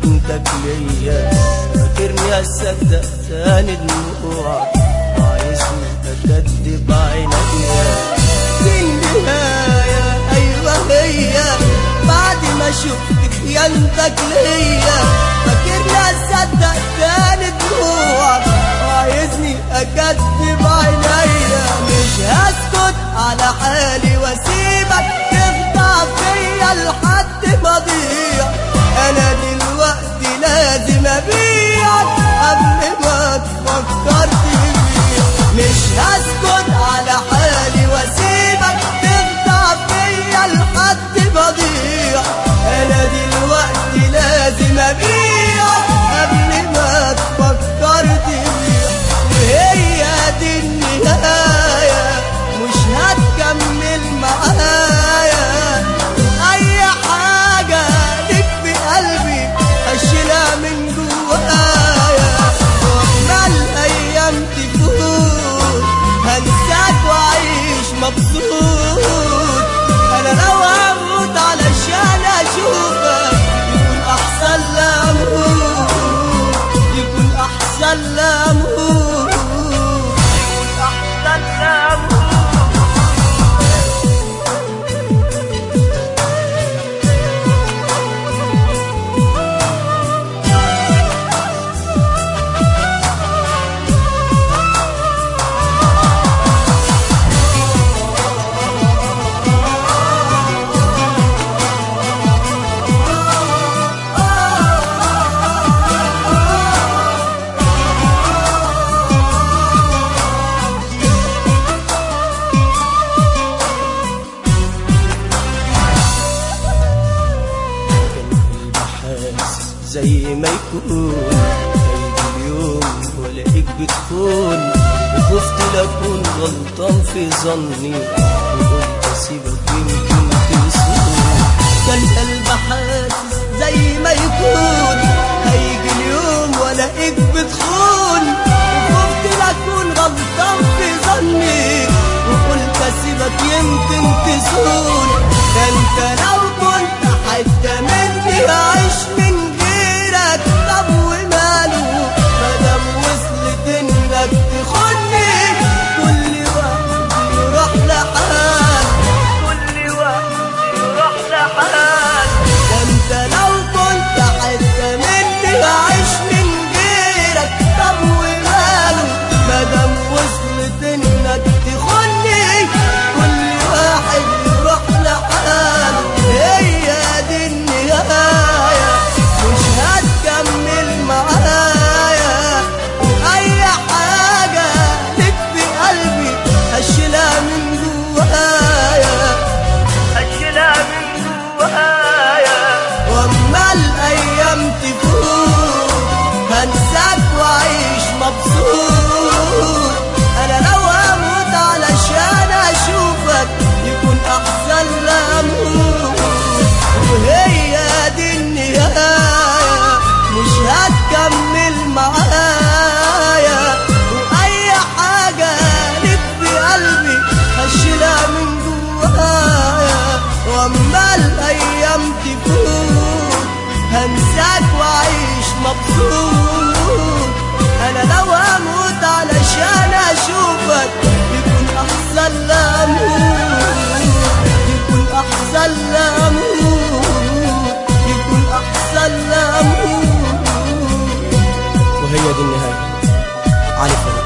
بنتك ليا فاكرني هصدق تاني دموعك وعايزني اكدب عينيا دي النهاية ايوه هي بعد ما شفت خيانتك ليا فاكرني هصدق تاني دموعك وعايزني اكدب عينيا مش هسكت على حالي واسيبك تخدع فيا لحد ما اضيع انا دلوقتي لازم ابيعك قبل ما تفكر تبيع مش هسكت على حالي واسيبك تخدع فيا لحد ما اضيع انا دلوقتي لازم ابيعك قبل ما تفكر تبيع وهي دي النهاية مش هتكمل معايا اي حاجة ليك في قلبي اشيلها من جوايا وما الايام تفوت هنساك واعيش مبسوط انا لو هموت علشان اشوفك يكون احسن لا اموت يكون احسن لا اموت يكون احسن لا اموت كان قلبي حاسس زي ما يكون هيجي اليوم والاقيك بتخون وخفت لاكون غلطان في ظني وقلت اسيبك يمكن تسوق كان قلبي حاسس زي ما يكون هيجي اليوم والاقيك بتخون وخفت لاكون غلطان في ظني وقلت اسيبك يمكن تسون ده انت لو كنت حتة مني هعيش من غيرك طب وماله مادام وصلت انك تخوني كل واحد يروح لحال كل واحد يروح لحال ده انت لو كنت حتة مني هعيش من غيرك طب وماله مادام وصلت انك تخوني كل واحد يروح لحاله هي دي النهاية مش هتكمل معايا اي حاجة لك في قلبي هشيلها من جوايا هشيلها من جوايا واما الايام تفوت هنساك واعيش مبسوط انا لو هموت علشان اشوفك يكون احسن لا اموت وهي دي النهاية مش هتكمل معايا واي حاجة لك في قلبي هشيلها من جوايا واما الايام تفوت هنساك واعيش مبسوط انا لو هموت علشان اشوفك يكون احسن لا اموت يكون احسن لا اموت يكون احسن لا اموت وهي دي النهايه علي فرج